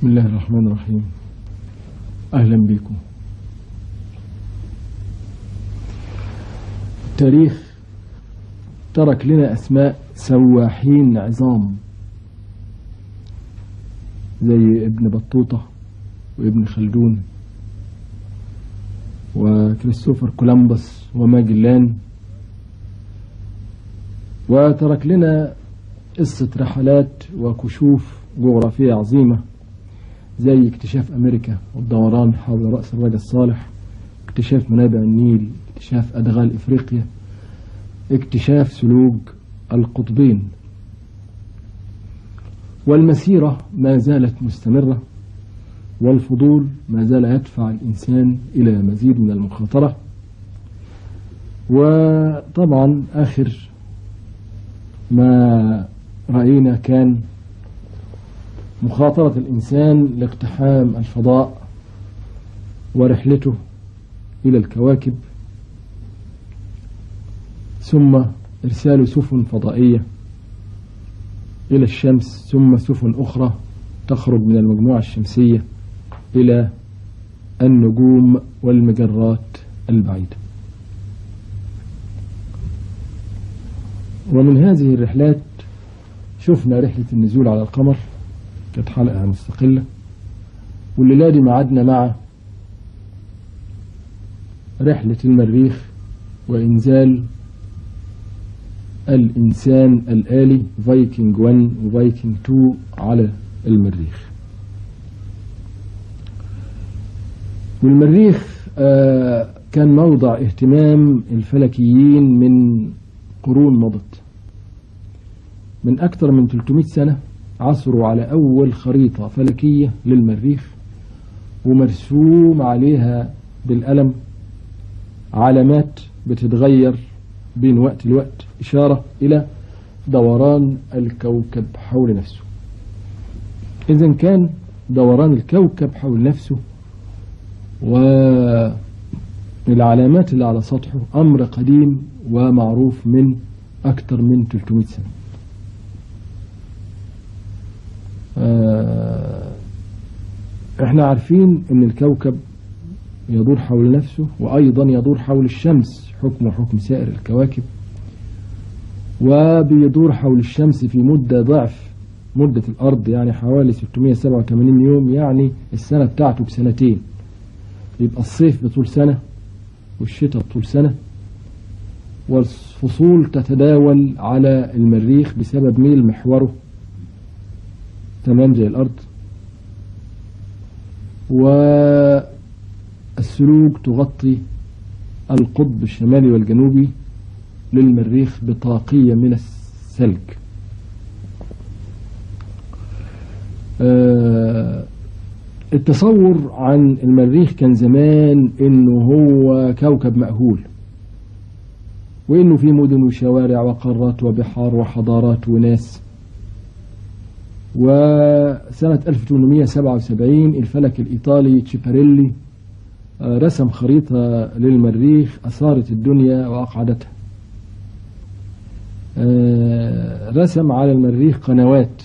بسم الله الرحمن الرحيم أهلا بكم التاريخ ترك لنا أسماء سواحين عظام زي ابن بطوطة وابن خلدون وكريستوفر كولومبوس وماجلان وترك لنا قصة رحلات وكشوف جغرافية عظيمة زي اكتشاف أمريكا والدوران حول رأس الرجل الصالح اكتشاف منابع النيل اكتشاف أدغال إفريقيا اكتشاف سلوك القطبين والمسيرة ما زالت مستمرة والفضول ما زال يدفع الإنسان إلى مزيد من المخاطرة وطبعا آخر ما رأينا كان مخاطرة الإنسان لاقتحام الفضاء ورحلته إلى الكواكب ثم إرسال سفن فضائية إلى الشمس ثم سفن أخرى تخرج من المجموعة الشمسية إلى النجوم والمجرات البعيدة ومن هذه الرحلات شفنا رحلة النزول على القمر كانت حلقة مستقلة والليلة دي معادنا مع رحلة المريخ وإنزال الإنسان الآلي فايكنج 1 وفايكنج 2 على المريخ والمريخ آه كان موضع اهتمام الفلكيين من قرون مضت من أكثر من 300 سنة عثروا على أول خريطة فلكية للمريخ ومرسوم عليها بالقلم علامات بتتغير بين وقت لوقت إشارة إلى دوران الكوكب حول نفسه إذا كان دوران الكوكب حول نفسه والعلامات اللي على سطحه أمر قديم ومعروف من أكثر من 300 سنة احنا عارفين ان الكوكب يدور حول نفسه وايضا يدور حول الشمس حكم حكم سائر الكواكب وبيدور حول الشمس في مدة ضعف مدة الارض يعني حوالي 687 يوم يعني السنة بتاعته بسنتين يبقى الصيف بطول سنة والشتاء بطول سنة والفصول تتداول على المريخ بسبب ميل محوره تمام زي الأرض والسلوك تغطي القطب الشمالي والجنوبي للمريخ بطاقية من الثلج التصور عن المريخ كان زمان انه هو كوكب مأهول وانه في مدن وشوارع وقارات وبحار وحضارات وناس وسنة 1877 الفلك الإيطالي تشيباريلي رسم خريطة للمريخ أثارت الدنيا وأقعدتها رسم على المريخ قنوات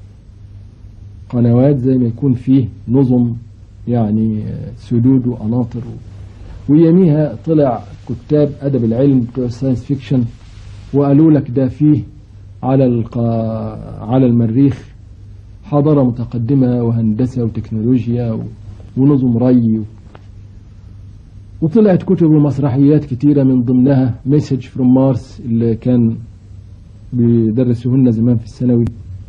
قنوات زي ما يكون فيه نظم يعني سدود وقناطر ويميها طلع كتاب أدب العلم بتوع الساينس فيكشن وقالوا لك ده فيه على الق... على المريخ حضارة متقدمة وهندسة وتكنولوجيا ونظم ري وطلعت كتب ومسرحيات كتيرة من ضمنها مسج فروم مارس اللي كان بيدرسوه لنا زمان في الثانوي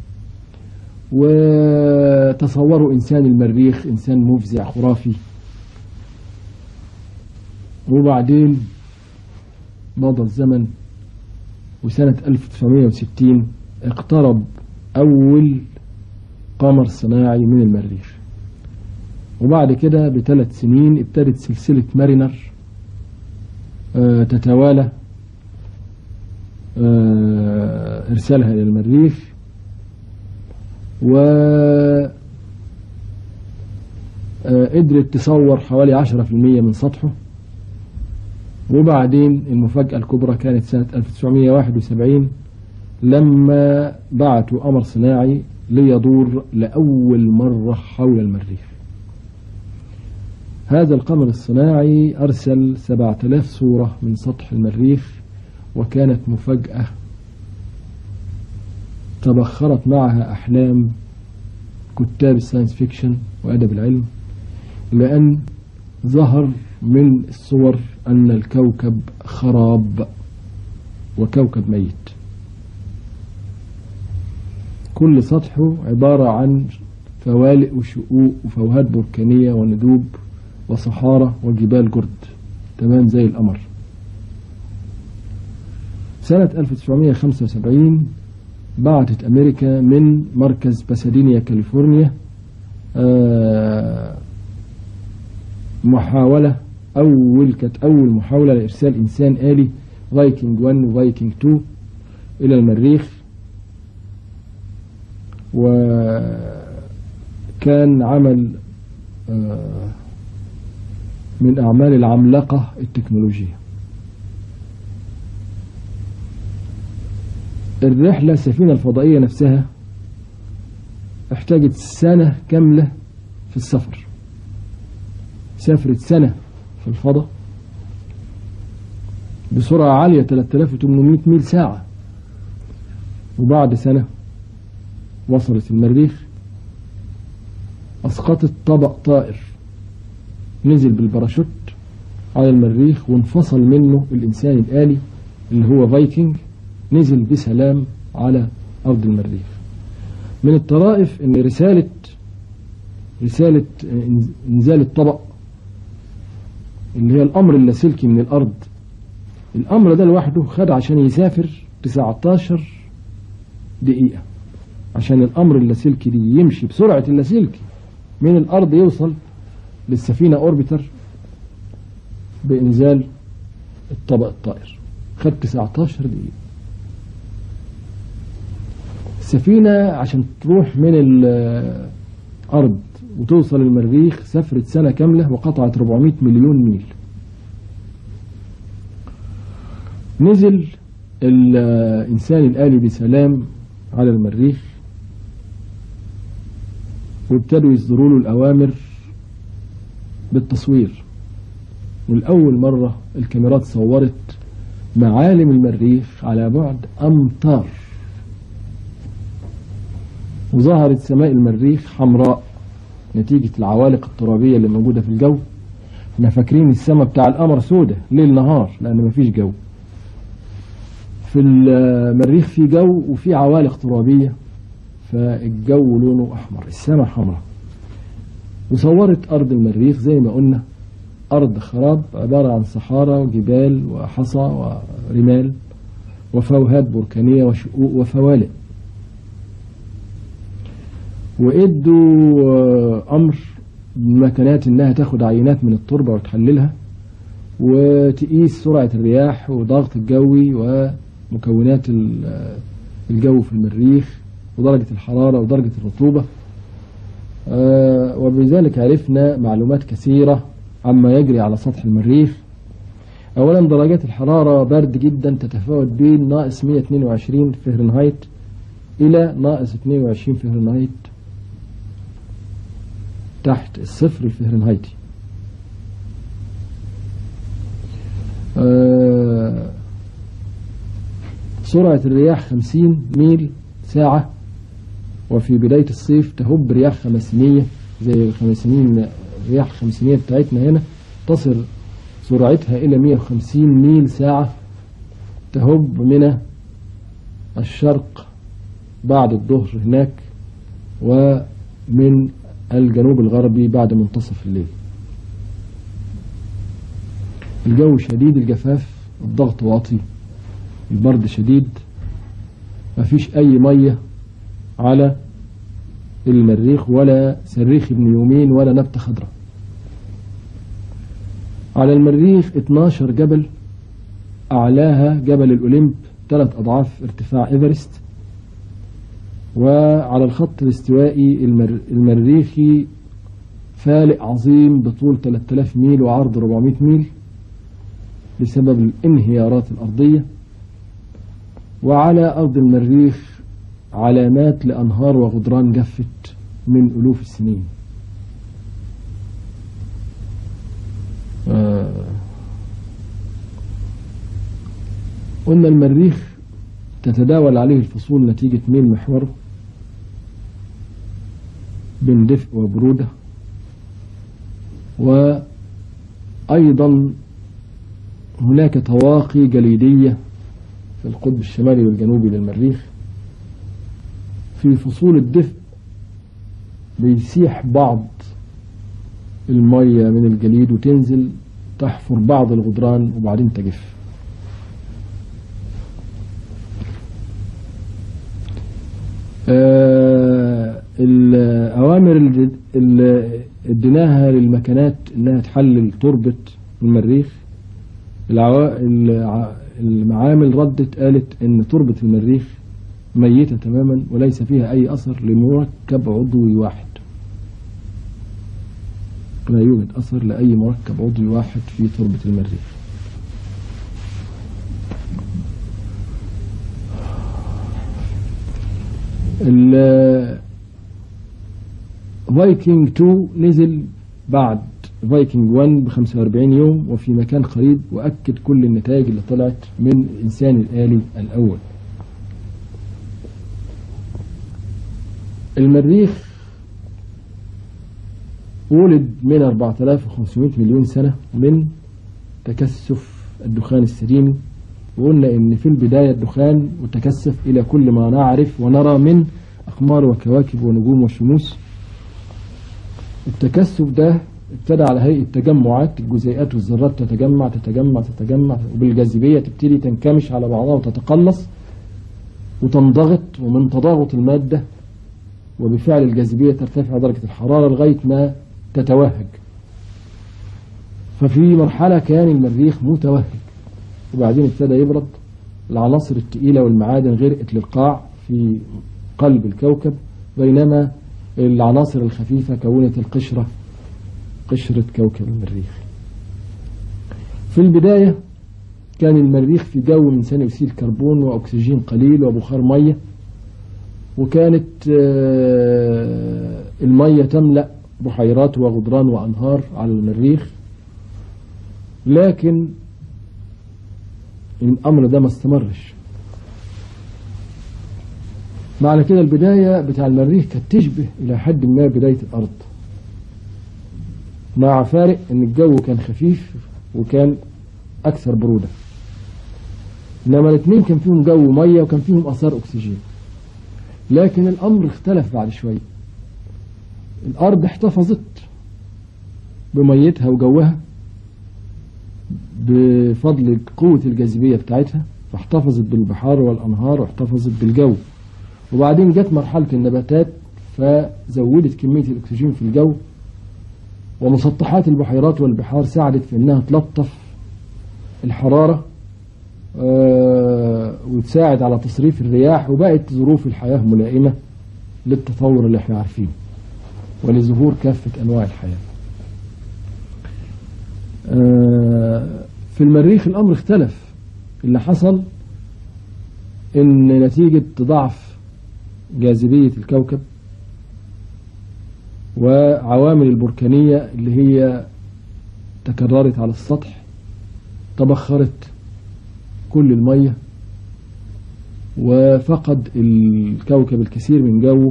وتصوروا إنسان المريخ إنسان مفزع خرافي وبعدين مضى الزمن وسنة 1960 اقترب أول قمر صناعي من المريخ وبعد كده بثلاث سنين ابتدت سلسلة مارينر اه تتوالى اه ارسالها الى المريخ و اه قدرت تصور حوالي عشرة في المية من سطحه وبعدين المفاجأة الكبرى كانت سنة 1971 لما بعتوا قمر صناعي ليدور لأول مرة حول المريخ هذا القمر الصناعي أرسل 7000 صورة من سطح المريخ وكانت مفاجأة تبخرت معها أحلام كتاب الساينس فيكشن وأدب العلم لأن ظهر من الصور أن الكوكب خراب وكوكب ميت كل سطحه عبارة عن فوالق وشقوق وفوهات بركانية وندوب وصحارى وجبال جرد تمام زي القمر سنة 1975 بعتت أمريكا من مركز باسادينيا كاليفورنيا آه، محاولة أول كانت أول محاولة لإرسال إنسان آلي فايكنج 1 وفايكنج 2 إلى المريخ وكان عمل آه، من أعمال العملاقة التكنولوجية الرحلة السفينة الفضائية نفسها احتاجت سنة كاملة في السفر سافرت سنة في الفضاء بسرعة عالية 3800 ميل ساعة وبعد سنة وصلت المريخ أسقطت طبق طائر نزل بالباراشوت على المريخ وانفصل منه الإنسان الآلي اللي هو فايكنج نزل بسلام على أرض المريخ من الطرائف أن رسالة رسالة إنزال الطبق اللي هي الأمر اللاسلكي من الأرض الأمر ده لوحده خد عشان يسافر 19 دقيقة عشان الأمر اللاسلكي دي يمشي بسرعة اللاسلكي من الأرض يوصل للسفينة أوربيتر بإنزال الطبق الطائر خد 19 دقيقة السفينة عشان تروح من الأرض وتوصل المريخ سافرت سنة كاملة وقطعت 400 مليون ميل نزل الإنسان الآلي بسلام على المريخ وابتدوا يصدروا له الأوامر بالتصوير والأول مرة الكاميرات صورت معالم المريخ على بعد أمتار وظهرت سماء المريخ حمراء نتيجة العوالق الترابية اللي موجودة في الجو احنا فاكرين السماء بتاع القمر سودة ليل نهار لأن مفيش جو في المريخ في جو وفي عوالق ترابية فالجو لونه أحمر السماء حمراء وصورت أرض المريخ زي ما قلنا أرض خراب عبارة عن صحارى وجبال وحصى ورمال وفوهات بركانية وشقوق وفوالق وادوا أمر المكانات إنها تاخد عينات من التربة وتحللها وتقيس سرعة الرياح وضغط الجوي ومكونات الجو في المريخ ودرجة الحرارة ودرجة الرطوبة وبذلك عرفنا معلومات كثيرة عما يجري على سطح المريخ أولا درجات الحرارة برد جدا تتفاوت بين ناقص 122 فهرنهايت إلى ناقص 22 فهرنهايت تحت الصفر الفهرنهايتي أه سرعة الرياح 50 ميل ساعة وفي بداية الصيف تهب رياح خمسينية زي الخمسينين رياح خمسينية بتاعتنا هنا تصل سرعتها إلى 150 ميل ساعة تهب من الشرق بعد الظهر هناك ومن الجنوب الغربي بعد منتصف الليل الجو شديد الجفاف الضغط واطي البرد شديد مفيش أي مية على المريخ ولا سريخ ابن يومين ولا نبتة خضراء على المريخ 12 جبل أعلاها جبل الأوليمب ثلاث أضعاف ارتفاع إيفرست وعلى الخط الاستوائي المر... المريخي فالق عظيم بطول 3000 ميل وعرض 400 ميل بسبب الانهيارات الأرضية وعلى أرض المريخ علامات لأنهار وغدران جفت من ألوف السنين آه، قلنا المريخ تتداول عليه الفصول نتيجة ميل محوره بين دفء وبرودة وأيضا هناك طواقي جليدية في القطب الشمالي والجنوبي للمريخ في فصول الدفء بيسيح بعض المية من الجليد وتنزل تحفر بعض الغدران وبعدين تجف آه، الأوامر اللي اللي اديناها للمكانات إنها تحلل تربة المريخ العوا... الع... المعامل ردت قالت إن تربة المريخ ميتة تماما وليس فيها أي أثر لمركب عضوي واحد لا يوجد أثر لأي مركب عضوي واحد في تربة المريخ ال- فايكنج 2 نزل بعد فايكنج 1 ب 45 يوم وفي مكان قريب وأكد كل النتائج اللي طلعت من الإنسان الآلي الأول المريخ ولد من 4500 مليون سنة من تكثف الدخان السريمي وقلنا ان في البداية الدخان متكثف الى كل ما نعرف ونرى من اقمار وكواكب ونجوم وشموس التكثف ده ابتدى على هيئة تجمعات الجزيئات والذرات تتجمع تتجمع تتجمع وبالجاذبية تبتدي تنكمش على بعضها وتتقلص وتنضغط ومن تضاغط المادة وبفعل الجاذبية ترتفع درجة الحرارة لغاية ما تتوهج ففي مرحلة كان المريخ متوهج وبعدين ابتدى يبرد العناصر التقيلة والمعادن غرقت للقاع في قلب الكوكب بينما العناصر الخفيفة كونت القشرة قشرة كوكب المريخ في البداية كان المريخ في جو من ثاني أكسيد الكربون وأكسجين قليل وبخار مية وكانت آه، المية تملأ بحيرات وغدران وأنهار على المريخ لكن الأمر ده ما استمرش معنى كده البداية بتاع المريخ كانت تشبه إلى حد ما بداية الأرض مع فارق إن الجو كان خفيف وكان أكثر برودة إنما الاثنين كان فيهم جو مية وكان فيهم آثار أكسجين لكن الأمر اختلف بعد شوية الأرض احتفظت بميتها وجوها بفضل قوة الجاذبية بتاعتها فاحتفظت بالبحار والأنهار واحتفظت بالجو وبعدين جت مرحلة النباتات فزودت كمية الأكسجين في الجو ومسطحات البحيرات والبحار ساعدت في أنها تلطف الحرارة آه، وتساعد على تصريف الرياح وبقت ظروف الحياة ملائمة للتطور اللي احنا عارفينه ولظهور كافة أنواع الحياة آه، في المريخ الأمر اختلف اللي حصل إن نتيجة ضعف جاذبية الكوكب وعوامل البركانية اللي هي تكررت على السطح تبخرت كل المية وفقد الكوكب الكثير من جوه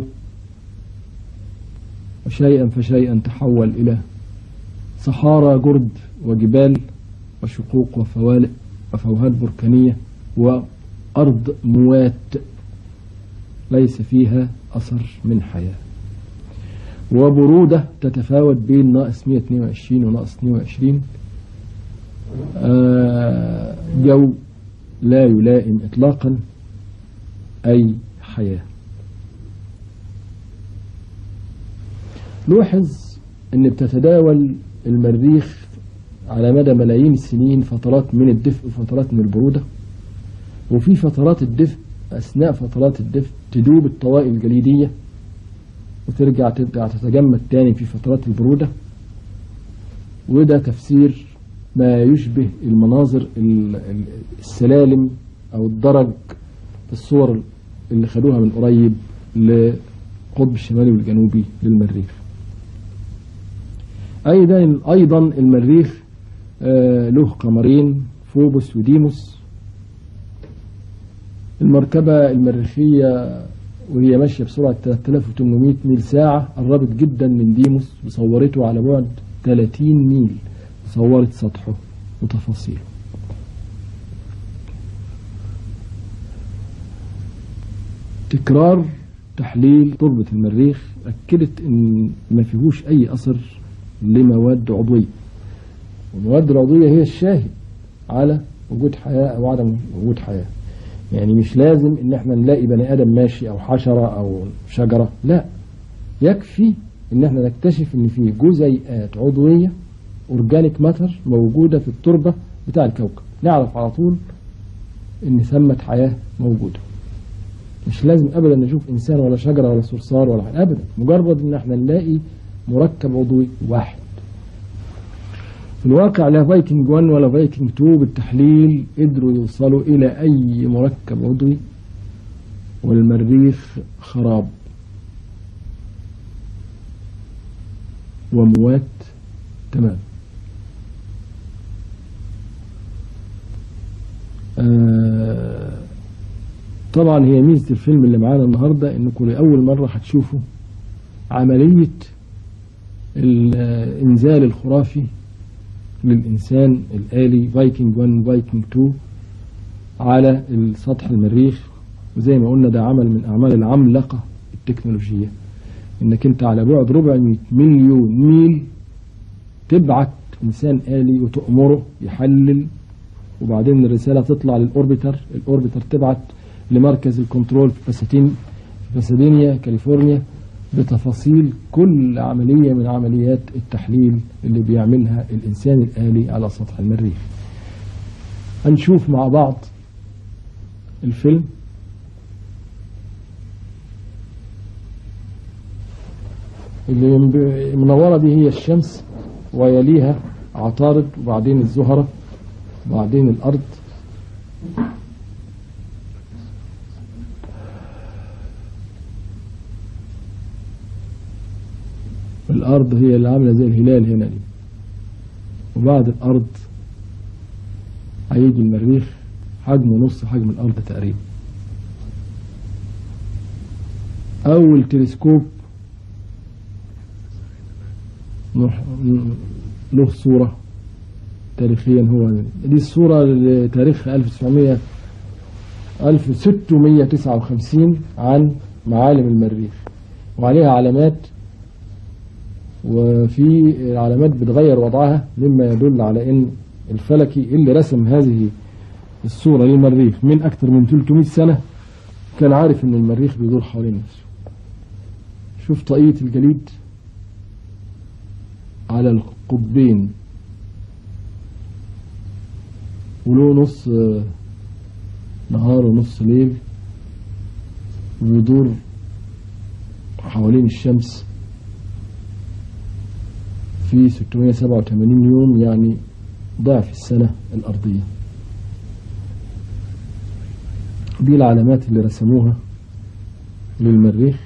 وشيئا فشيئا تحول إلى صحارى جرد وجبال وشقوق وفوالق وفوهات بركانية وأرض موات ليس فيها أثر من حياة وبرودة تتفاوت بين ناقص 122 وناقص 22 آه، جو لا يلائم إطلاقا أي حياة لوحظ أن بتتداول المريخ على مدى ملايين السنين فترات من الدفء وفترات من البرودة وفي فترات الدفء أثناء فترات الدفء تدوب الطوائل الجليدية وترجع ترجع تتجمد تاني في فترات البرودة وده تفسير ما يشبه المناظر ال- ال- السلالم أو الدرج في الصور اللي خدوها من قريب للقطب الشمالي والجنوبي للمريخ أيضا أيضا المريخ آه، له قمرين فوبوس وديموس المركبة المريخية وهي ماشية بسرعة 3800 ميل ساعة قربت جدا من ديموس وصورته على بعد 30 ميل صورت سطحه وتفاصيله تكرار تحليل تربة المريخ أكدت إن ما فيهوش أي أثر لمواد عضوية والمواد العضوية هي الشاهد على وجود حياة أو عدم وجود حياة يعني مش لازم إن احنا نلاقي بني آدم ماشي أو حشرة أو شجرة لا يكفي إن احنا نكتشف إن في جزيئات عضوية أورجانيك ماتر موجودة في التربة بتاع الكوكب نعرف على طول إن ثمة حياة موجودة مش لازم ابدا نشوف انسان ولا شجره ولا صرصار ولا حاجه ابدا مجرد ان احنا نلاقي مركب عضوي واحد في الواقع لا فايكنج 1 ولا فايكنج 2 بالتحليل قدروا يوصلوا الى اي مركب عضوي والمريخ خراب وموات تمام آه طبعا هي ميزة الفيلم اللي معانا النهاردة انكم لأول مرة هتشوفوا عملية الإنزال الخرافي للإنسان الآلي فايكنج 1 فايكنج 2 على السطح المريخ وزي ما قلنا ده عمل من أعمال العملاقة التكنولوجية إنك أنت على بعد 400 مليون ميل تبعت إنسان آلي وتأمره يحلل وبعدين الرسالة تطلع للأوربيتر الأوربيتر تبعت لمركز الكنترول في باساتين في باسادينيا كاليفورنيا بتفاصيل كل عملية من عمليات التحليل اللي بيعملها الإنسان الآلي على سطح المريخ هنشوف مع بعض الفيلم اللي منورة دي هي الشمس ويليها عطارد وبعدين الزهرة وبعدين الأرض الأرض هي اللي عاملة زي الهلال هنا دي وبعد الأرض هيجي المريخ حجمه نص حجم الأرض تقريبا أول تلسكوب له صورة تاريخيا هو دي الصورة لتاريخ 1900 1659 عن معالم المريخ وعليها علامات وفي علامات بتغير وضعها مما يدل على ان الفلكي اللي رسم هذه الصورة للمريخ من أكثر من 300 سنة كان عارف ان المريخ بيدور حوالين نفسه شوف طاقية الجليد على القطبين وله نص نهار ونص ليل ويدور حوالين الشمس في 687 يوم يعني ضعف السنة الأرضية دي العلامات اللي رسموها للمريخ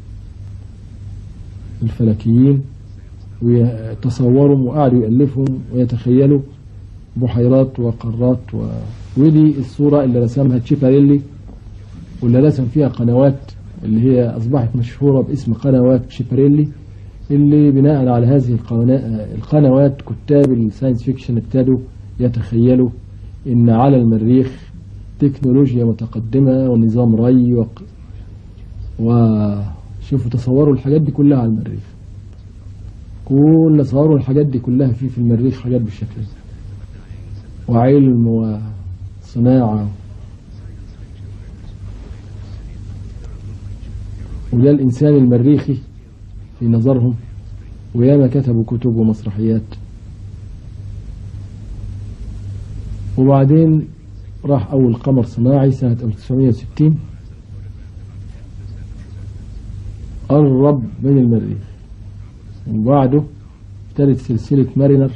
الفلكيين ويتصوروا وقعدوا يألفهم ويتخيلوا بحيرات وقارات و... ودي الصورة اللي رسمها تشيباريلي واللي رسم فيها قنوات اللي هي أصبحت مشهورة باسم قنوات تشيباريلي اللي بناء على هذه القنوات كتاب الساينس فيكشن ابتدوا يتخيلوا ان على المريخ تكنولوجيا متقدمة ونظام ري وق... وشوفوا تصوروا الحاجات دي كلها على المريخ كل صوروا الحاجات دي كلها في في المريخ حاجات بالشكل ده وعلم وصناعة وده الإنسان المريخي في نظرهم وياما كتبوا كتب ومسرحيات وبعدين راح أول قمر صناعي سنة 1960 قرب من المريخ وبعده ابتدت سلسلة مارينر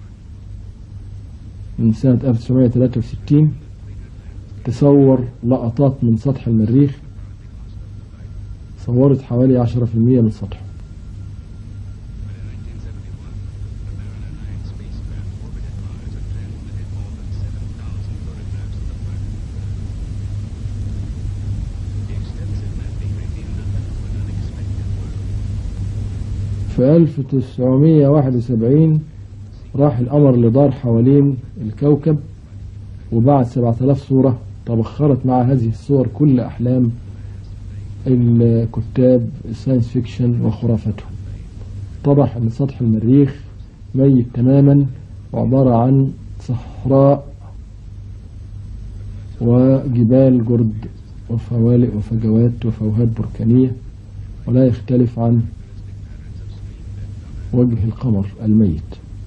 من سنة 1963 تصور لقطات من سطح المريخ صورت حوالي 10% من سطحه في 1971 راح القمر اللي دار حوالين الكوكب وبعد 7000 صورة تبخرت مع هذه الصور كل أحلام الكتاب الساينس فيكشن وخرافته اتضح أن سطح المريخ ميت تماما وعبارة عن صحراء وجبال جرد وفوالق وفجوات وفوهات بركانية ولا يختلف عن وجه القمر الميت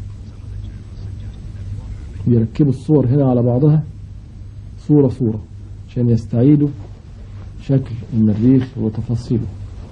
بيركبوا الصور هنا على بعضها صورة صورة عشان يستعيدوا شكل المريخ وتفاصيله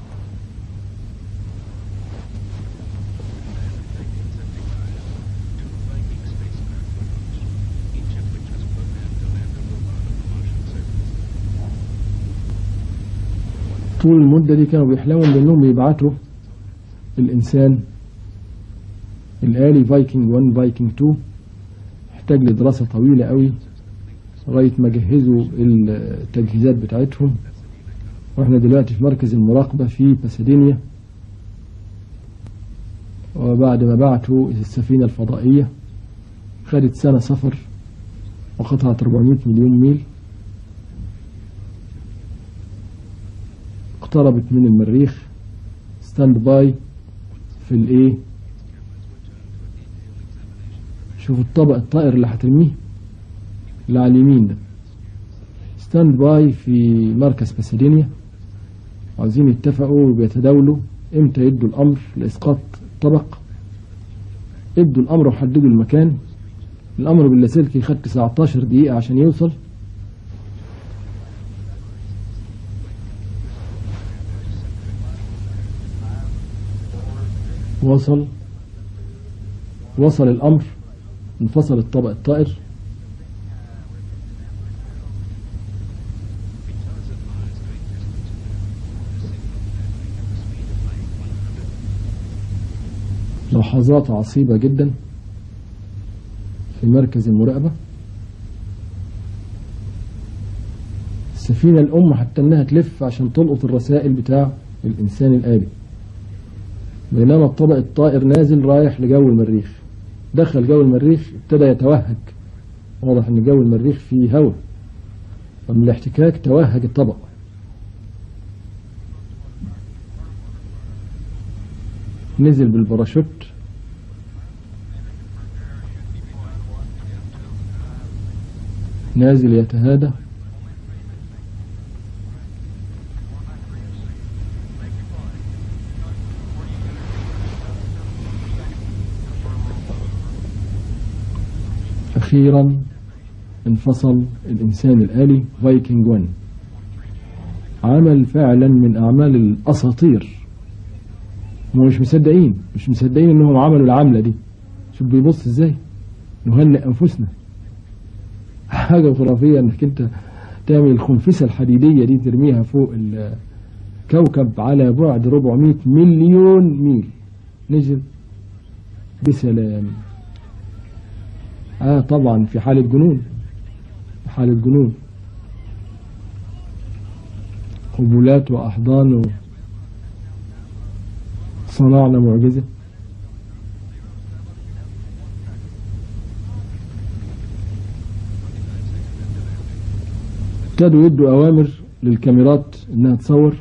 طول المدة دي كانوا بيحلموا بأنهم يبعتوا الإنسان الآلي فايكنج 1 فايكنج 2 احتاج لدراسة طويلة قوي لغاية ما جهزوا التجهيزات بتاعتهم واحنا دلوقتي في مركز المراقبة في باسادينيا وبعد ما بعتوا السفينة الفضائية خدت سنة سفر وقطعت 400 مليون ميل اقتربت من المريخ ستاند باي في الايه شوفوا الطبق الطائر اللي هترميه اللي على اليمين ده ستاند باي في مركز باسادينيا عاوزين يتفقوا وبيتداولوا امتى يدوا الامر لاسقاط الطبق ادوا الامر وحددوا المكان الامر باللاسلكي خد 19 دقيقة عشان يوصل وصل وصل الامر انفصل الطبق الطائر لحظات عصيبة جدا في مركز المراقبة السفينة الأم حتى إنها تلف عشان تلقط الرسائل بتاع الإنسان الآلي بينما الطبق الطائر نازل رايح لجو المريخ دخل جو المريخ ابتدى يتوهج واضح ان جو المريخ فيه هواء فمن الاحتكاك توهج الطبق نزل بالباراشوت نازل يتهادى أخيرا انفصل الإنسان الآلي فايكنج 1 عمل فعلا من أعمال الأساطير هم مش مصدقين مش مصدقين إنهم عملوا العملة دي شوف بيبص إزاي نهنئ أنفسنا حاجة خرافية إنك أنت تعمل الخنفسة الحديدية دي ترميها فوق الكوكب على بعد 400 مليون ميل نزل بسلام آه طبعا في حالة جنون في حالة جنون قبولات وأحضان صنعنا معجزة ابتدوا يدوا أوامر للكاميرات إنها تصور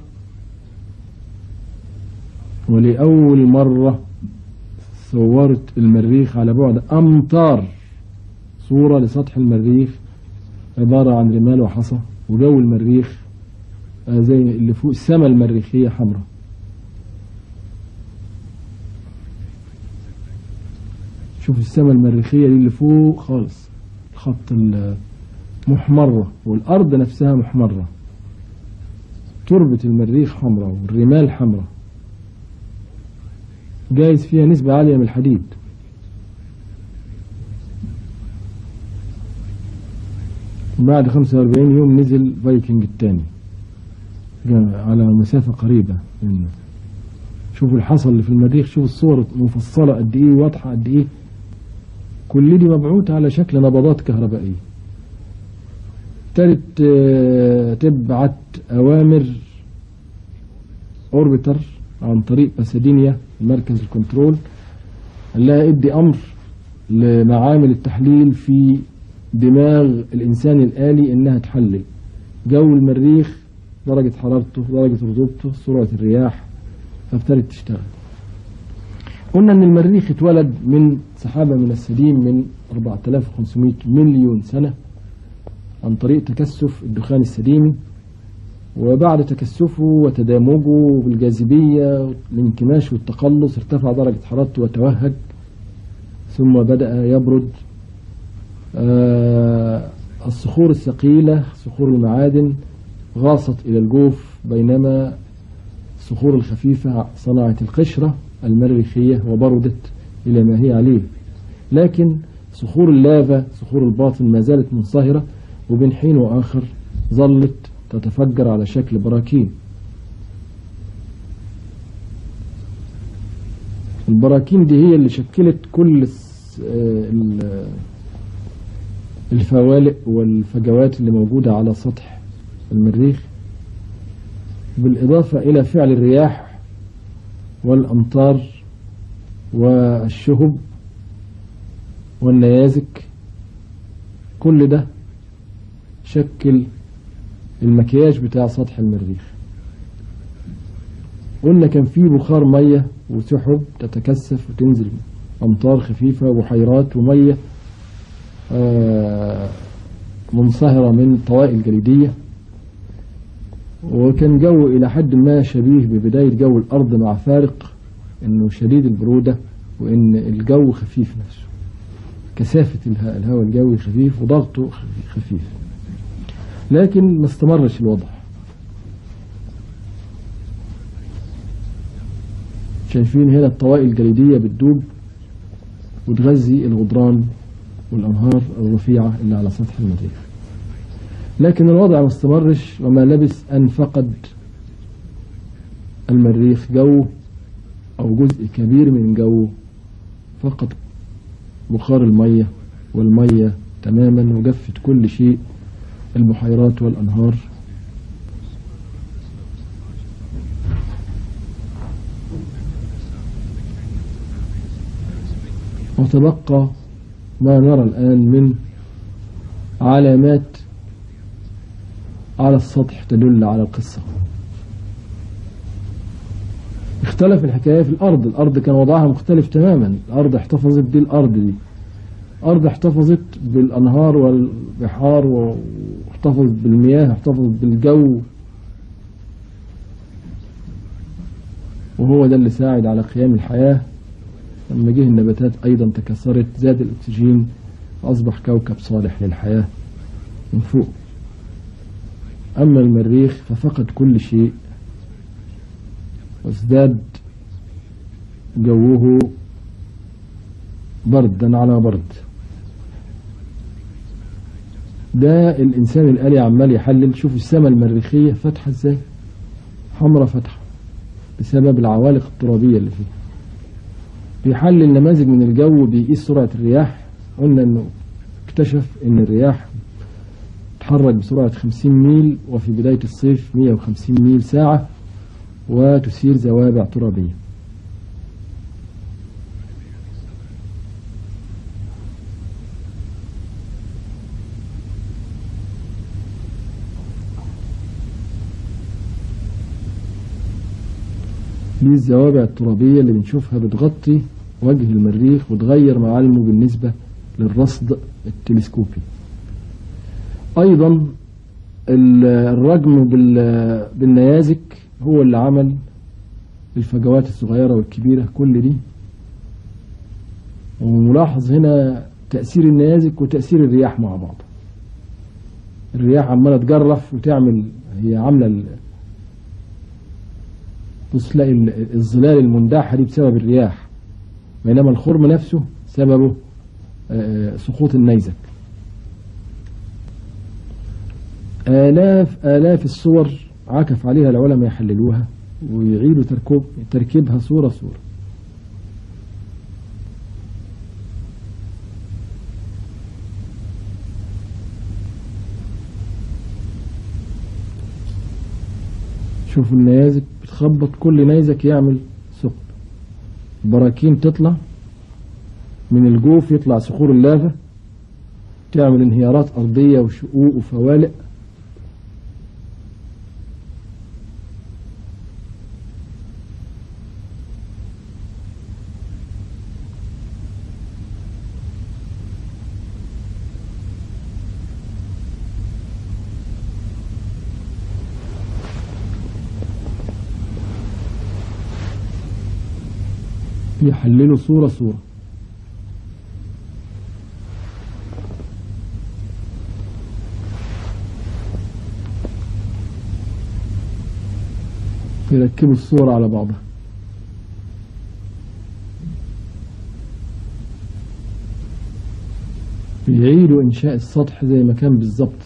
ولأول مرة صورت المريخ على بعد أمتار صورة لسطح المريخ عبارة عن رمال وحصى وجو المريخ آه زي اللي فوق السماء المريخية حمراء شوف السماء المريخية دي اللي فوق خالص الخط محمرة والأرض نفسها محمرة تربة المريخ حمراء والرمال حمراء جايز فيها نسبة عالية من الحديد بعد 45 يوم نزل فايكنج الثاني جا- على مسافة قريبة منه شوفوا الحصى اللي في المريخ شوفوا الصور مفصلة قد ايه واضحة قد ايه كل دي مبعوثة على شكل نبضات كهربائية ابتدت آه، تبعت أوامر أوربيتر عن طريق باسادينيا مركز الكنترول قال لها ادي أمر لمعامل التحليل في دماغ الإنسان الآلي إنها تحلل جو المريخ درجة حرارته درجة رطوبته سرعة الرياح فابتدت تشتغل قلنا ان المريخ اتولد من سحابة من السديم من 4500 مليون سنة عن طريق تكثف الدخان السديمي وبعد تكثفه وتدامجه بالجاذبية الانكماش والتقلص ارتفع درجة حرارته وتوهج ثم بدأ يبرد آه الصخور الثقيلة صخور المعادن غاصت إلى الجوف بينما الصخور الخفيفة صنعت القشرة المريخية وبردت إلى ما هي عليه لكن صخور اللافا صخور الباطن ما زالت منصهرة وبين حين وآخر ظلت تتفجر على شكل براكين البراكين دي هي اللي شكلت كل الس- آه، ال- الفوالق والفجوات اللي موجودة على سطح المريخ بالإضافة إلى فعل الرياح والأمطار والشهب والنيازك كل ده شكل المكياج بتاع سطح المريخ قلنا كان فيه بخار مية وسحب تتكثف وتنزل أمطار خفيفة وبحيرات ومية آه، منصهرة من طوائل جليدية وكان جو إلى حد ما شبيه ببداية جو الأرض مع فارق إنه شديد البرودة وإن الجو خفيف نفسه كثافة الها- الهواء الجوي خفيف وضغطه خفيف لكن ما استمرش الوضع شايفين هنا الطوائل الجليدية بتدوب وتغذي الغدران والأنهار الرفيعة اللي على سطح المريخ لكن الوضع ما استمرش وما لبث أن فقد المريخ جو أو جزء كبير من جو فقد بخار المية والمية تماما وجفت كل شيء البحيرات والأنهار وتبقى ما نرى الآن من علامات على السطح تدل على القصة اختلف الحكاية في الأرض الأرض كان وضعها مختلف تماما الأرض احتفظت دي الأرض دي أرض احتفظت بالأنهار والبحار واحتفظت بالمياه احتفظت بالجو وهو ده اللي ساعد على قيام الحياة لما جه النباتات أيضا تكسرت زاد الأكسجين أصبح كوكب صالح للحياة من فوق أما المريخ ففقد كل شيء وازداد جوه بردا على برد ده الإنسان الآلي عمال يحلل شوف السماء المريخية فاتحة ازاي حمرة فاتحة بسبب العوالق الترابية اللي فيها بيحلل نماذج من الجو بيقيس سرعة الرياح قلنا انه اكتشف ان الرياح تتحرك بسرعة 50 ميل وفي بداية الصيف 150 ميل ساعة وتثير زوابع ترابية دي الزوابع الترابية اللي بنشوفها بتغطي وجه المريخ وتغير معالمه بالنسبة للرصد التلسكوبي أيضا ال- الرجم بال- بالنيازك هو اللي عمل الفجوات الصغيرة والكبيرة كل دي وملاحظ هنا تأثير النيازك وتأثير الرياح مع بعض الرياح عمالة تجرف وتعمل هي عاملة ال- بص تلاقي ال- الظلال المنداحة دي بسبب الرياح بينما الخرم نفسه سببه آه، سقوط النيزك آلاف آلاف الصور عكف عليها العلماء يحللوها ويعيدوا تركب تركيبها صورة صورة شوفوا النيازك بتخبط كل نيزك يعمل ثقب براكين تطلع من الجوف يطلع صخور اللافا تعمل انهيارات أرضية وشقوق وفوالق يحللوا صورة صورة يركبوا الصورة على بعضها بيعيدوا إنشاء السطح زي ما كان بالظبط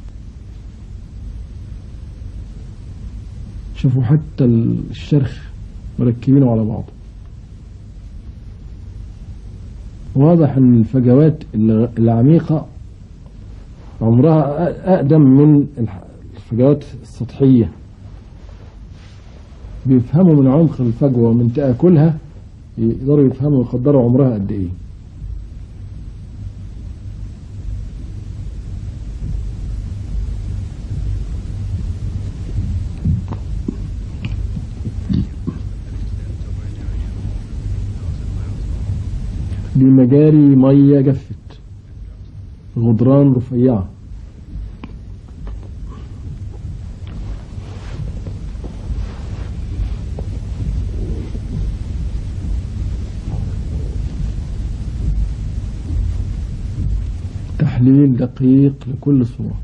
شوفوا حتى الشرخ مركبينه على بعضه واضح ان الفجوات العميقة عمرها أقدم من الفجوات السطحية بيفهموا من عمق الفجوة ومن تآكلها يقدروا يفهموا ويقدروا عمرها قد ايه دي مجاري مية جفت غدران رفيعة تحليل دقيق لكل صورة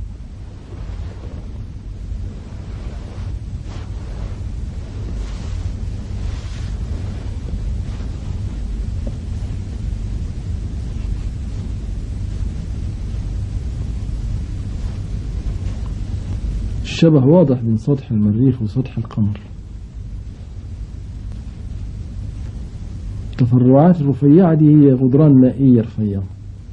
الشبه واضح بين سطح المريخ وسطح القمر التفرعات الرفيعة دي هي غدران مائية رفيعة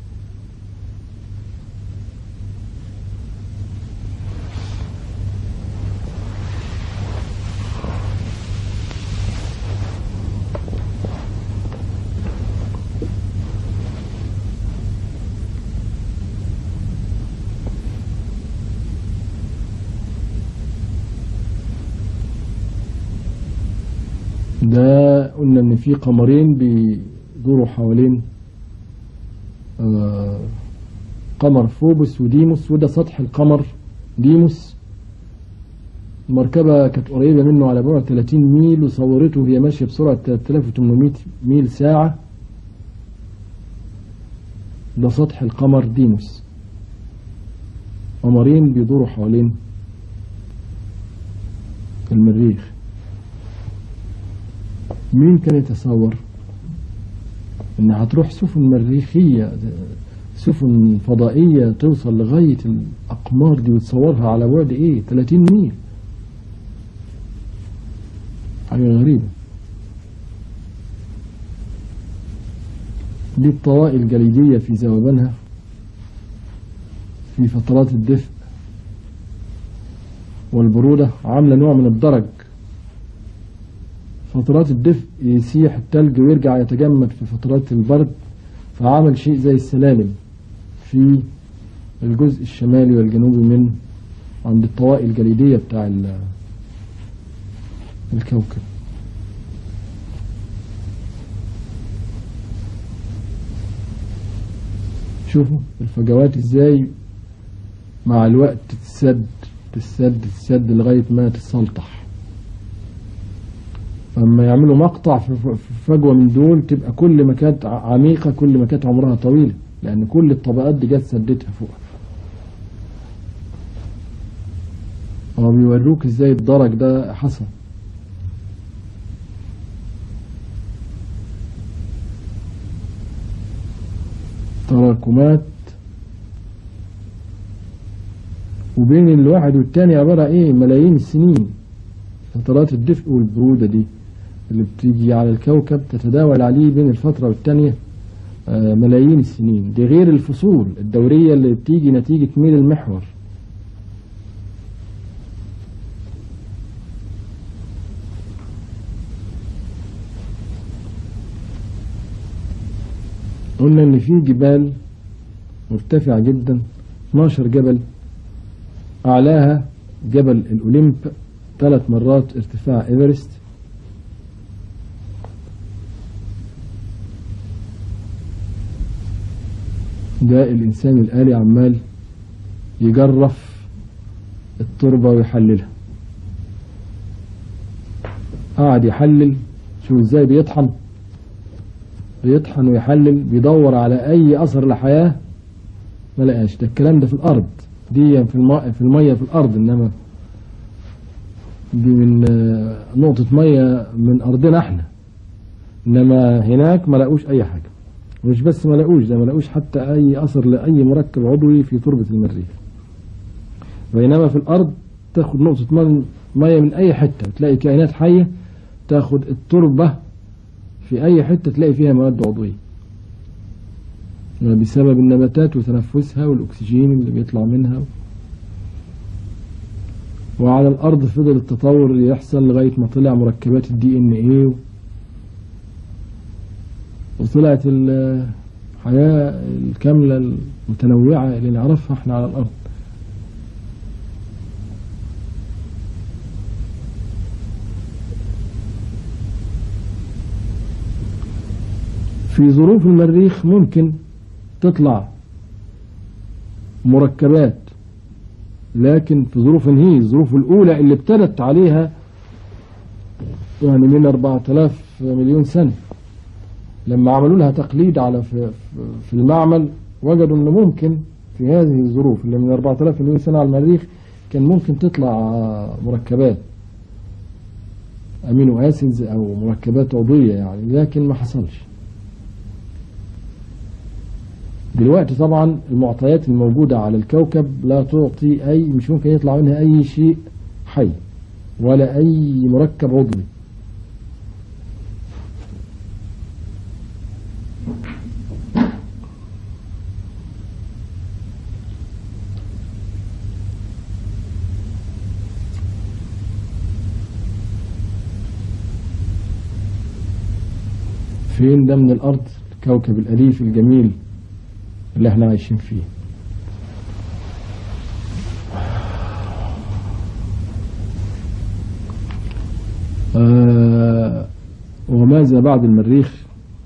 ده قلنا ان في قمرين بيدوروا حوالين آه قمر فوبس وديموس وده سطح القمر ديموس المركبة كانت قريبة منه على بعد 30 ميل وصورته وهي ماشية بسرعة 3800 ميل ساعة ده سطح القمر ديموس قمرين بيدوروا حوالين المريخ مين كان يتصور ان هتروح سفن مريخية سفن فضائية توصل لغاية الأقمار دي وتصورها على بعد ايه 30 ميل حاجة غريبة دي الطوائي الجليدية في ذوبانها في فترات الدفء والبرودة عاملة نوع من الدرج فترات الدفء يسيح التلج ويرجع يتجمد في فترات البرد فعمل شيء زي السلالم في الجزء الشمالي والجنوبي من عند الطوائي الجليدية بتاع الكوكب شوفوا الفجوات ازاي مع الوقت تتسد تتسد تتسد لغاية ما تتسلطح فلما يعملوا مقطع في فجوة من دول تبقى كل ما كانت عميقة كل ما كانت عمرها طويلة لأن كل الطبقات دي جت سدتها فوق هو بيوروك ازاي الدرج ده حصل تراكمات وبين الواحد والتاني عبارة ايه ملايين السنين فترات الدفء والبرودة دي اللي بتيجي على الكوكب تتداول عليه بين الفترة والتانية آه، ملايين السنين دي غير الفصول الدورية اللي بتيجي نتيجة ميل المحور قلنا ان في جبال مرتفعة جدا 12 جبل اعلاها جبل الاوليمب ثلاث مرات ارتفاع ايفرست ده الانسان الالي عمال يجرف التربة ويحللها قعد يحلل شوف ازاي بيطحن بيطحن ويحلل بيدور على اي اثر لحياة ما لقاش ده الكلام ده في الارض دي في الماء في الميه في الارض انما دي من آه، نقطة مية من أرضنا احنا إنما هناك ما لقوش أي حاجة مش بس ما لقوش ده ما لقوش حتى أي أثر لأي مركب عضوي في تربة المريخ بينما في الأرض تاخد نقطة مي- مية من أي حتة تلاقي كائنات حية تاخد التربة في أي حتة تلاقي فيها مواد عضوية بسبب النباتات وتنفسها والأكسجين اللي بيطلع منها وعلى الأرض فضل التطور يحصل لغاية ما طلع مركبات الدي ان ايه وطلعت الحياة الكاملة المتنوعة اللي نعرفها احنا على الأرض في ظروف المريخ ممكن تطلع مركبات لكن في ظروف هي الظروف الأولى اللي ابتدت عليها يعني من 4000 مليون سنة لما عملوا لها تقليد على في, في المعمل وجدوا انه ممكن في هذه الظروف اللي من 4000 مليون سنة على المريخ كان ممكن تطلع مركبات امينو اسيدز او مركبات عضوية يعني لكن ما حصلش دلوقتي طبعا المعطيات الموجودة على الكوكب لا تعطي أي مش ممكن يطلع منها أي شيء حي ولا أي مركب عضوي فين ده من الأرض الكوكب الأليف الجميل اللي احنا عايشين فيه آه وماذا بعد المريخ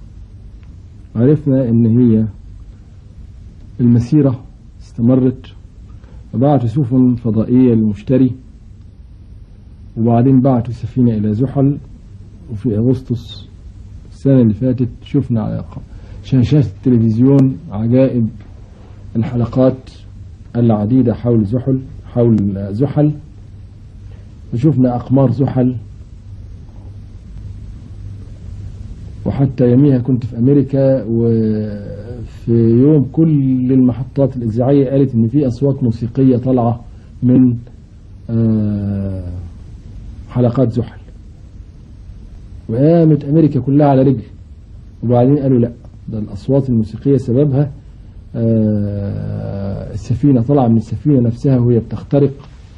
عرفنا ان هي المسيرة استمرت وبعتوا سفن فضائية للمشتري وبعدين بعتوا سفينة إلى زحل وفي أغسطس السنة اللي فاتت شفنا على شاشات التلفزيون عجائب الحلقات العديدة حول زحل حول زحل وشفنا أقمار زحل وحتى يوميها كنت في أمريكا وفي يوم كل المحطات الإذاعية قالت إن في أصوات موسيقية طالعة من حلقات زحل وقامت أمريكا كلها على رجل وبعدين قالوا لا ده الأصوات الموسيقية سببها السفينة طلع من السفينة نفسها وهي بتخترق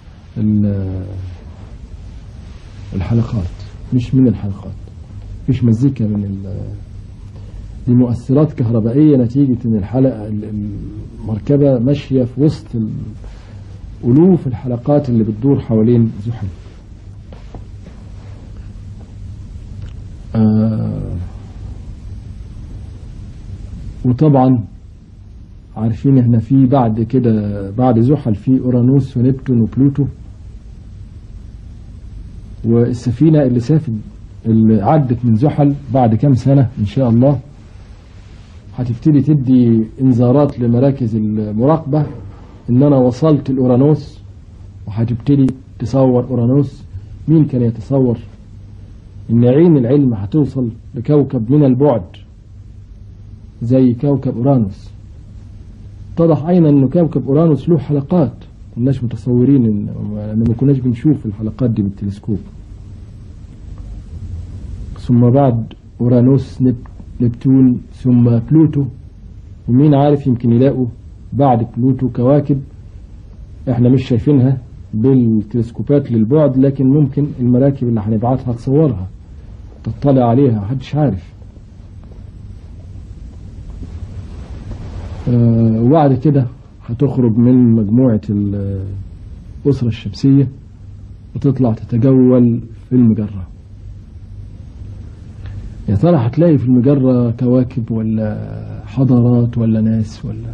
الحلقات مش من الحلقات مفيش مزيكا من دي مؤثرات كهربائية نتيجة ان الحلقة المركبة ماشية في وسط ألوف الحلقات اللي بتدور حوالين زحل آه وطبعا عارفين احنا في بعد كده بعد زحل في اورانوس ونبتون وبلوتو والسفينة اللي سافت اللي عدت من زحل بعد كام سنة ان شاء الله هتبتدي تدي انذارات لمراكز المراقبة ان انا وصلت الاورانوس وهتبتدي تصور اورانوس مين كان يتصور ان عين العلم هتوصل لكوكب من البعد زي كوكب اورانوس اتضح ايضا ان كوكب اورانوس له حلقات كناش متصورين ان إن ما كناش بنشوف الحلقات دي بالتلسكوب ثم بعد اورانوس نب... نبتون ثم بلوتو ومين عارف يمكن يلاقوا بعد بلوتو كواكب احنا مش شايفينها بالتلسكوبات للبعد لكن ممكن المراكب اللي هنبعتها تصورها تطلع عليها محدش عارف آه، وبعد كده هتخرج من مجموعة ال- الأسرة الشمسية وتطلع تتجول في المجرة يا ترى هتلاقي في المجرة كواكب ولا حضارات ولا ناس ولا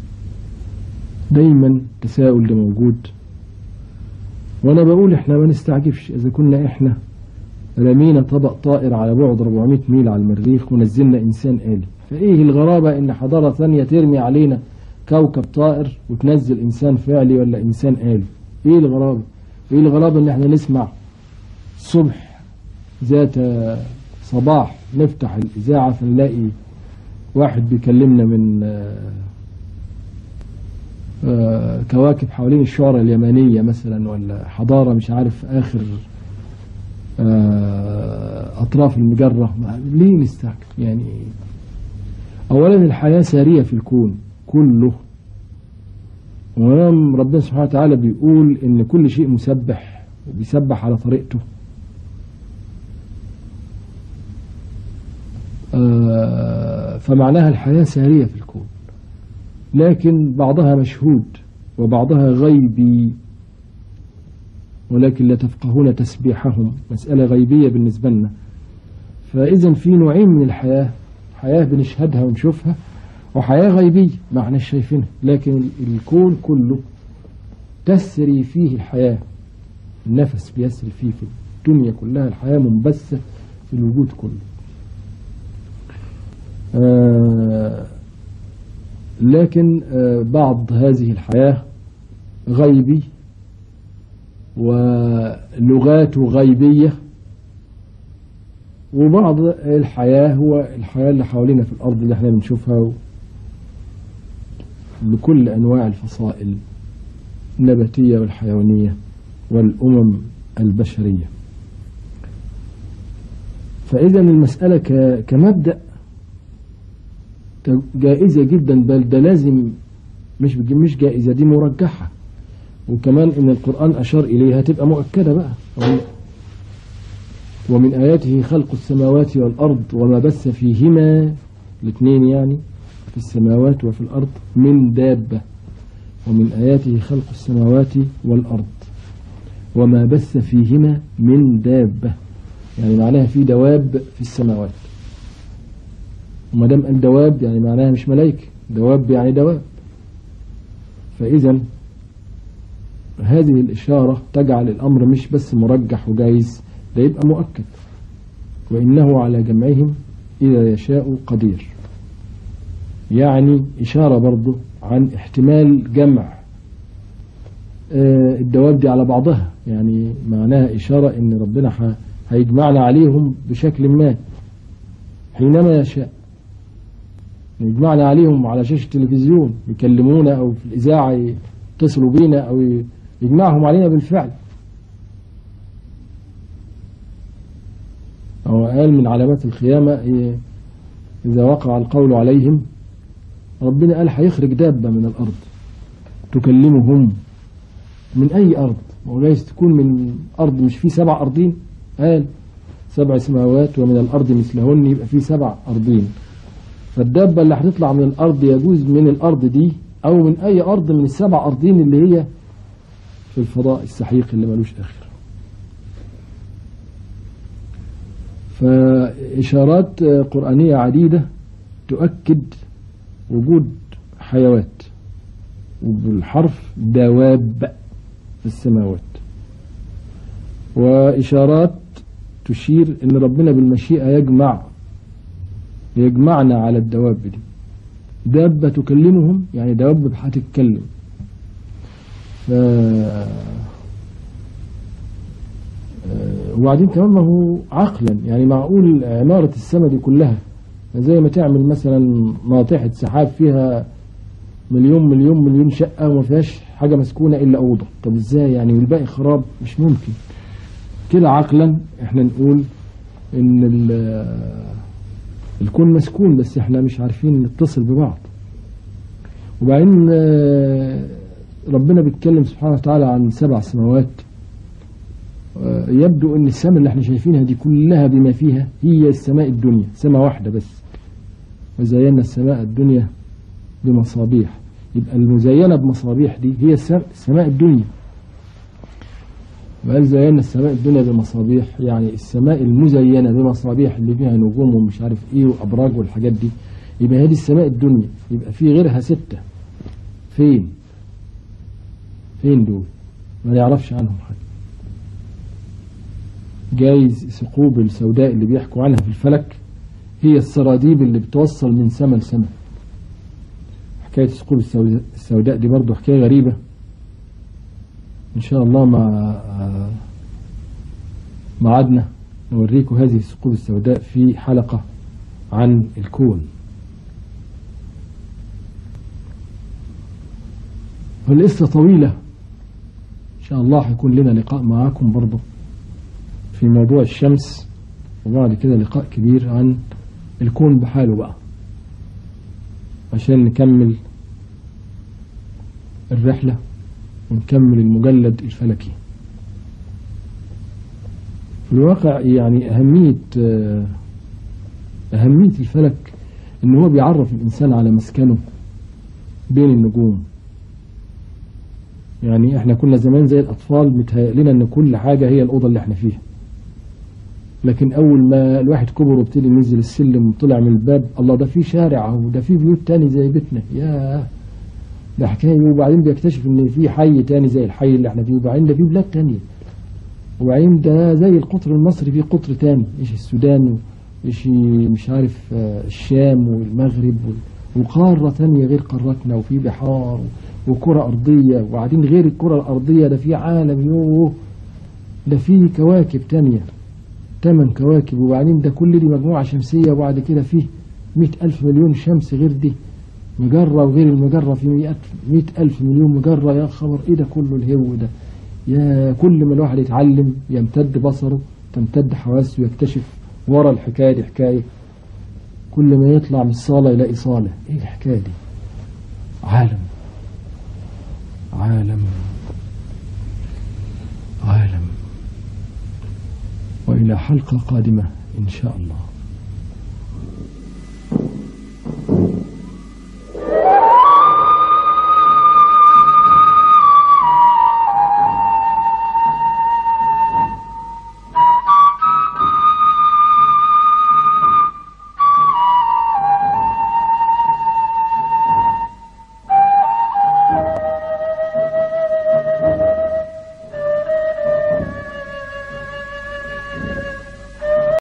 دايما تساؤل ده موجود وانا بقول احنا ما نستعجبش اذا كنا احنا رمينا طبق طائر على بعد 400 ميل على المريخ ونزلنا انسان آلي فايه الغرابة ان حضارة ثانية ترمي علينا كوكب طائر وتنزل انسان فعلي ولا انسان آلي ايه الغرابة ايه الغرابة ان احنا نسمع الصبح ذات صباح نفتح الاذاعة فنلاقي واحد بيكلمنا من آه، آه، كواكب حوالين الشعرة اليمنية مثلا ولا حضارة مش عارف آخر آه، أطراف المجرة ما- ليه نستعجب يعني أولا الحياة سارية في الكون كله ونعم ربنا سبحانه وتعالى بيقول إن كل شيء مسبح وبيسبح على طريقته آه، فمعناها الحياة سارية في الكون لكن بعضها مشهود وبعضها غيبي ولكن لا تفقهون تسبيحهم مسألة غيبية بالنسبة لنا فإذا في نوعين من الحياة حياة بنشهدها ونشوفها وحياة غيبية ما احنا شايفينها لكن الكون كله تسري فيه الحياة النفس بيسري فيه في الدنيا كلها الحياة منبثة في الوجود كله آه لكن آه، بعض هذه الحياة غيبي ولغاته غيبية وبعض الحياة هو الحياة اللي حوالينا في الأرض اللي احنا بنشوفها بكل أنواع الفصائل النباتية والحيوانية والأمم البشرية فإذا المسألة ك- كمبدأ جائزة جدا بل ده لازم مش مش جائزة دي مرجحة وكمان إن القرآن أشار إليها تبقى مؤكدة بقى ومن آياته خلق السماوات والأرض وما بث فيهما الاثنين يعني في السماوات وفي الأرض من دابة ومن آياته خلق السماوات والأرض وما بث فيهما من دابة يعني معناها في دواب في السماوات وما دام قال دواب يعني معناها مش ملائكة دواب يعني دواب فإذا هذه الإشارة تجعل الأمر مش بس مرجح وجايز ده يبقى مؤكد وإنه على جمعهم إذا يشاء قدير يعني إشارة برضه عن احتمال جمع آه، الدواب دي على بعضها يعني معناها إشارة إن ربنا ح- هيجمعنا عليهم بشكل ما حينما يشاء يجمعنا عليهم على شاشة التلفزيون يكلمونا أو في الإذاعة يتصلوا بينا أو ي- يجمعهم علينا بالفعل هو قال من علامات القيامة إيه، إذا وقع القول عليهم ربنا قال هيخرج دابة من الأرض تكلمهم من أي أرض وجايز تكون من أرض مش في سبع أرضين قال سبع سماوات ومن الأرض مثلهن يبقى في سبع أرضين فالدابة اللي هتطلع من الأرض يجوز من الأرض دي أو من أي أرض من السبع أرضين اللي هي في الفضاء السحيق اللي ملوش آخر فإشارات قرآنية عديدة تؤكد وجود حيوات وبالحرف دواب في السماوات وإشارات تشير إن ربنا بالمشيئة يجمع يجمعنا على الدواب دي دابة تكلمهم يعني دواب هتتكلم ف وبعدين كمان ما هو عقلا يعني معقول عمارة السماء دي كلها زي ما تعمل مثلا ناطحة سحاب فيها مليون مليون مليون شقة وما فيهاش حاجة مسكونة إلا أوضة طب إزاي يعني والباقي خراب مش ممكن كده عقلا إحنا نقول إن ال- الكون مسكون بس إحنا مش عارفين نتصل ببعض وبعدين آه، ربنا بيتكلم سبحانه وتعالى عن سبع سماوات آه، يبدو ان السماء اللي احنا شايفينها دي كلها بما فيها هي السماء الدنيا سماء واحدة بس وزينا السماء الدنيا بمصابيح يبقى المزينة بمصابيح دي هي السم- السماء الدنيا وقال زينا السماء الدنيا بمصابيح يعني السماء المزينة بمصابيح اللي فيها نجوم ومش عارف ايه وابراج والحاجات دي يبقى هذه السماء الدنيا يبقى في غيرها ستة فين فين دول ما نعرفش عنهم حاجة جايز ثقوب السوداء اللي بيحكوا عنها في الفلك هي السراديب اللي بتوصل من سما لسما حكاية الثقوب السوداء- السوداء دي برضو حكاية غريبة إن شاء الله مع معادنا نوريكم هذه الثقوب السوداء في حلقة عن الكون والقصة طويلة إن شاء الله هيكون لنا لقاء معاكم برضه في موضوع الشمس وبعد كده لقاء كبير عن الكون بحاله بقى عشان نكمل الرحلة ونكمل المجلد الفلكي في الواقع يعني أهمية آه، أهمية الفلك إن هو بيعرف الإنسان على مسكنه بين النجوم يعني احنا كنا زمان زي الأطفال متهيأ لنا إن كل حاجة هي الأوضة اللي احنا فيها لكن أول ما الواحد كبر وابتدي ينزل السلم وطلع من الباب الله ده في شارع أهو ده في بيوت تاني زي بيتنا ياه ده حكاية وبعدين بيكتشف إن في حي تاني زي الحي اللي احنا فيه وبعدين ده في بلاد تانية وبعدين ده زي القطر المصري في قطر تاني ايش السودان ايش مش عارف آه، الشام والمغرب وال- وقارة تانية غير قارتنا وفي بحار وكرة أرضية وبعدين غير الكرة الأرضية ده في عالم يوه ده في كواكب تانية تمن كواكب وبعدين ده كل دي مجموعة شمسية وبعد كده فيه مئة ألف مليون شمس غير دي مجرة وغير المجرة في مئة مئة ألف مليون مجرة يا خبر إيه ده كله الهو ده يا كل ما الواحد يتعلم يمتد بصره تمتد حواسه يكتشف ورا الحكاية دي حكاية كل ما يطلع من الصالة يلاقي صالة ايه الحكاية دي عالم عالم عالم وإلى حلقة قادمة إن شاء الله